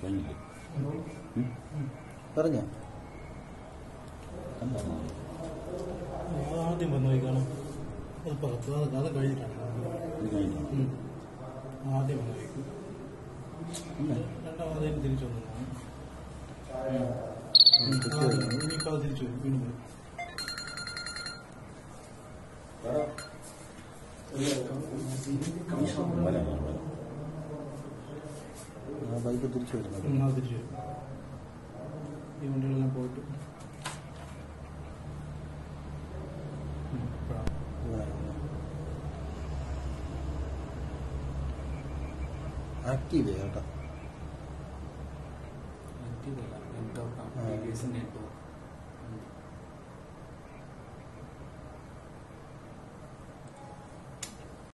കഴിഞ്ഞില്ലേ പറഞ്ഞോ കണ്ടോ അത് ആദ്യം വന്നു പോയി കാണാം അത് പകർത്ത് അത് അത് കഴിഞ്ഞിട്ടാണ് ഇത് കഴിഞ്ഞിട്ടാണ് ഉം. ആദ്യം വന്നു പോയി ഇല്ല. രണ്ടാമതേലും തിരിച്ചു വന്നതാണ് തിരിച്ചു വന്നു. ഇനിയിപ്പോൾ അത് തിരിച്ചു വരും വീണ്ടും വരും വരാം, വരാം, വരാം. ആ ബൈക്ക് തിരിച്ചു വരുന്നത് ഉം, അത് തിരിച്ചു വരും ഈ വണ്ടികളെല്ലാം പോയിട്ട് ഉം, ഇപ്പഴാണ്. ആക്റ്റീവ് ചെയ്യാം കേട്ടോ നെറ്റ്വർക്ക് നെറ്റ്വർക്ക് ആ. നെറ്റ്വർക്ക്